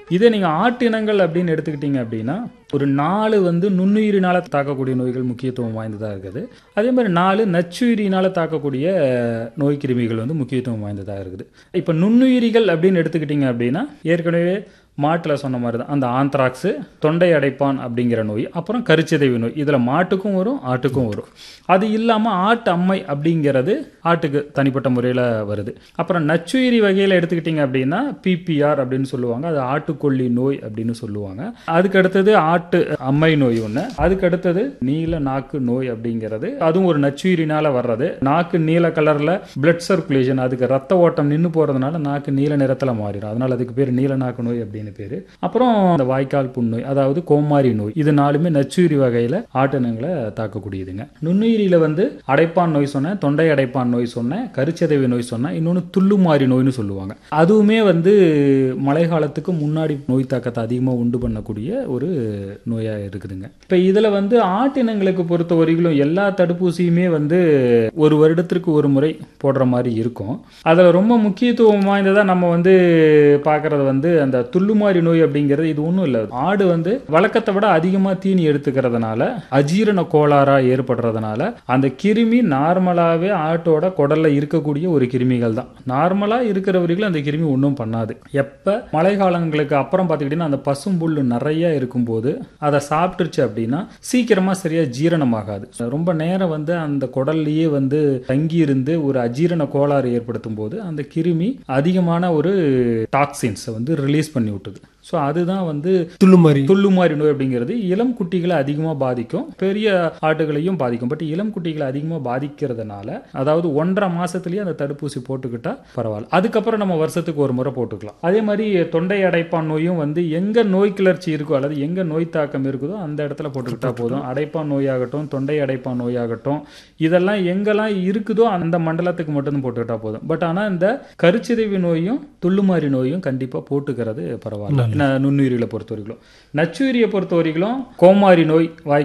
இதே நீங்கள் ஆட்டினங்கள் அப்படின்னு எடுத்துக்கிட்டீங்க அப்படின்னா ஒரு நாலு வந்து நுண்ணுயிரினால் தாக்கக்கூடிய நோய்கள் முக்கியத்துவம் வாய்ந்ததாக இருக்குது அதே மாதிரி நாலு நச்சுயிரினால் தாக்கக்கூடிய நோய் கிருமிகள் வந்து முக்கியத்துவம் வாய்ந்ததாக இருக்குது இப்போ நுண்ணுயிரிகள் அப்படின்னு எடுத்துக்கிட்டிங்க அப்படின்னா ஏற்கனவே மாட்டில் சொன்ன மாதிரி தான் அந்த ஆந்த்ராக்ஸு தொண்டை அடைப்பான் அப்படிங்கிற நோய் அப்புறம் கருச்சிதைவு நோய் இதில் மாட்டுக்கும் வரும் ஆட்டுக்கும் வரும் அது இல்லாமல் ஆட்டு அம்மை அப்படிங்கிறது ஆட்டுக்கு தனிப்பட்ட முறையில் வருது அப்புறம் நச்சுயிரி வகையில் எடுத்துக்கிட்டிங்க அப்படின்னா பிபிஆர் அப்படின்னு சொல்லுவாங்க அது ஆட்டுக்கொல்லி நோய் அப்படின்னு சொல்லுவாங்க அதுக்கு அடுத்தது ஆட்டு அம்மை நோய் ஒன்று அதுக்கு அடுத்தது நீல நாக்கு நோய் அப்படிங்கிறது அதுவும் ஒரு நச்சுயிரினால் வர்றது நாக்கு நீல கலரில் பிளட் சர்க்குலேஷன் அதுக்கு ரத்த ஓட்டம் நின்று போகிறதுனால நாக்கு நீல நிறத்தில் மாறிடும் அதனால் அதுக்கு பேர் நீல நாக்கு நோய் அப்படின்னு பேர் அப்புறம் இந்த வாய்க்கால் புண்ணோய் அதாவது கோமாரி நோய் இது நாலுமே நச்சுயிரி வகையில் ஆட்டினங்களை தாக்கக்கூடியதுங்க நுண்ணுயிரியில் வந்து அடைப்பான் நோய் சொன்னேன் தொண்டை அடைப்பான் நோய் சொன்னேன் கருச்சதைவு நோய் சொன்னேன் இன்னொன்று துள்ளுமாறி நோய்னு சொல்லுவாங்க அதுவுமே வந்து மழை காலத்துக்கு முன்னாடி நோய் தாக்கத்தை அதிகமாக உண்டு பண்ணக்கூடிய ஒரு நோயாக இருக்குதுங்க இப்போ இதில் வந்து ஆட்டினங்களுக்கு பொறுத்த வரையிலும் எல்லா தடுப்பூசியுமே வந்து ஒரு வருடத்திற்கு ஒரு முறை போடுற மாதிரி இருக்கும் அதில் ரொம்ப முக்கியத்துவம் வாய்ந்ததாக நம்ம வந்து பார்க்குறது வந்து அந்த துள்ளுமாறி நோய் அப்படிங்கிறது இது ஒன்றும் இல்லை ஆடு வந்து வழக்கத்தை விட அதிகமாக தீனி எடுத்துக்கிறதுனால அஜீரண கோளாறாக ஏற்படுறதுனால அந்த கிருமி நார்மலாகவே ஆட்டோட குடல்ல இருக்கக்கூடிய ஒரு கிருமிகள் தான் நார்மலாக இருக்கிறவர்களும் அந்த கிருமி ஒன்றும் பண்ணாது எப்போ மழை காலங்களுக்கு அப்புறம் பார்த்துக்கிட்டிங்கன்னா அந்த பசும்புல் நிறைய இருக்கும்போது அதை சாப்பிட்டுருச்சு அப்படின்னா சீக்கிரமாக சரியாக ஜீரணமாகாது ரொம்ப நேரம் வந்து அந்த குடல்லையே வந்து தங்கி இருந்து ஒரு அஜீரண கோளாறு ஏற்படுத்தும் போது அந்த கிருமி அதிகமான ஒரு டாக்ஸின்ஸை வந்து ரிலீஸ் பண்ணி விட்டுது ஸோ அதுதான் வந்து துள்ளுமாரி துள்ளுமாறி நோய் அப்படிங்கிறது இளம் குட்டிகளை அதிகமாக பாதிக்கும் பெரிய ஆட்டுகளையும் பாதிக்கும் பட் இளம் குட்டிகளை அதிகமாக பாதிக்கிறதுனால அதாவது ஒன்றரை மாசத்துலயே அந்த தடுப்பூசி போட்டுக்கிட்டா பரவாயில்ல அதுக்கப்புறம் நம்ம வருஷத்துக்கு ஒரு முறை போட்டுக்கலாம் அதே மாதிரி தொண்டை அடைப்பான் நோயும் வந்து எங்க நோய் கிளர்ச்சி இருக்கோ அல்லது எங்க நோய் தாக்கம் இருக்குதோ அந்த இடத்துல போட்டுக்கிட்டா போதும் அடைப்பான் நோயாகட்டும் தொண்டை அடைப்பான் நோயாகட்டும் இதெல்லாம் எங்கெல்லாம் இருக்குதோ அந்த மண்டலத்துக்கு மட்டும் போட்டுக்கிட்டா போதும் பட் ஆனால் இந்த கருச்சிதைவு நோயும் துள்ளுமாறி நோயும் கண்டிப்பாக போட்டுக்கிறது பரவாயில்ல ந- நுண்ணுயிரிகளை பொறுத்த வரைக்கும் நச்சுயிரியை பொறுத்த வரைக்கும் கோமாரி நோய் வாய்